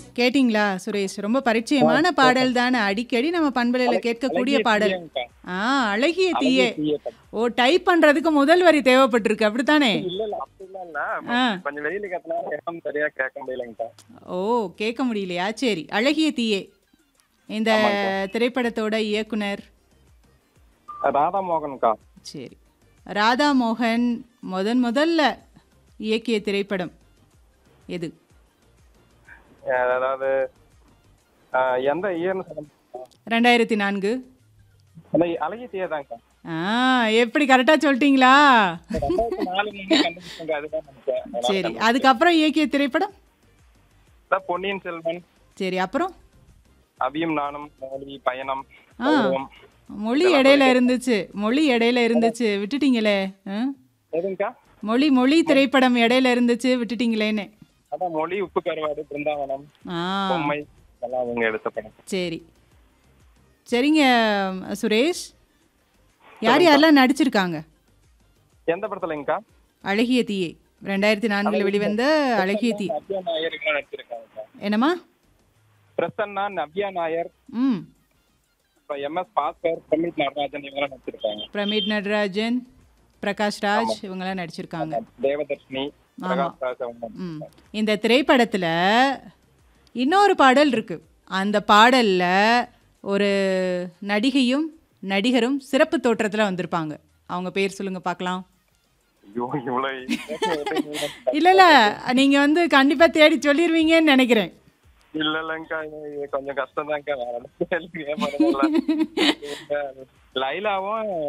கேட்டிங்களா சுரேஷ் ரொம்ப பரிச்சயமான பாடல் தானே அடிக்கடி நம்ம பண்பலையில கேட்கக்கூடிய அழகிய பாடல் தீயேங்கா. ஆ அழகிய அழகிய தீயே தீயே படம். ஓ டைப் பண்றதுக்கு முதல் வரி தேவைப்பட்டிருக்கு அப்படித்தானே இல்ல இல்ல அப்படிலாம் இல்ல ஆ. கொஞ்சம் வெயில் கட்டினால எஃப்எம் சரியா கேட்க முடியலங்கக்கா ஓ கேட்க முடியலையா சரி அழகிய தீயே இந்த திரைப்படத்தோட இயக்குனர் ராதா மோகன்கா சரி ராதா மோகன் முதன் முதல்ல இயக்கிய திரைப்படம் எது அஹ் அதாவது அஹ் எந்த இயர்னு சொல்ல முடியுமா? ரெண்டாயிரத்தி நான்கு அந்த அழகிய தீயே தான்க்கா ஆ எப்படி கரெக்டா சொல்லிட்டீங்களா ரெண்டாயிரத்தி நாலு மூணு கண்டுபிடிச்சேங்க அதுதான் நினைச்சேன் சரி அதுக்கப்புறம் இயக்கிய திரைப்படம் அதான் பொன்னியின் செல்வன் சரி அப்புறம் அபியும் நானும் மோலி பயணம் ஆ. பருவம். மொழி இடையில இருந்துச்சு மொழி இடையில இருந்துச்சு விட்டுட்டீங்களே ஆ? எதுங்கக்கா மொழி மொழி திரைப்படம் இடையில இருந்துச்சு விட்டுட்டீங்களேன்னு அதான் மொழி உப்பு கருவாடு பிருந்தாவனம் ஆ பொம்மை இதெல்லாம் அவங்க எடுத்த படம் சரி சரிங்க சுரேஷ் யார் யாரெல்லாம் நடிச்சிருக்காங்க எந்த படத்துலங்கக்கா அழகிய தீயே ரெண்டாயிரத்தி நான்குல வெளிவந்த அழகிய தீ நவ்யா நாயர் இவங்க நடிச்சிருக்காங்க என்னம்மா பிரசன்னா நவ்யா நாயர் ம் அப்புறம் எம் எஸ் பாஸ்கர் பிரமித் நடராஜன் இவங்க நடிச்சிருக்காங்க பிரமிட் நடராஜன் பிரகாஷ் ராஜ் இவங்கெல்லாம் நடிச்சிருக்காங்க தேவதர்ஷினி பிரகாஷ் ராஜ் அவங்க ம் இந்த திரைப்படத்தில் இன்னொரு பாடல் இருக்கு அந்த பாடல்ல ஒரு நடிகையும் நடிகரும் சிறப்பு தோற்றத்தில் வந்திருப்பாங்க அவங்க பேர் சொல்லுங்க பார்க்கலாம் ஐயோ இவ்வளவு இல்லை இல்லை நீங்கள் வந்து கண்டிப்பாக தேடி சொல்லிடுவீங்கன்னு நினைக்கிறேன் இல்ல இல்லங்கக்கா இது கொஞ்சம் கஷ்டம் தான்க்கா வேற ஒண்ணும் கேள்வியே பண்ணல லைலாவும்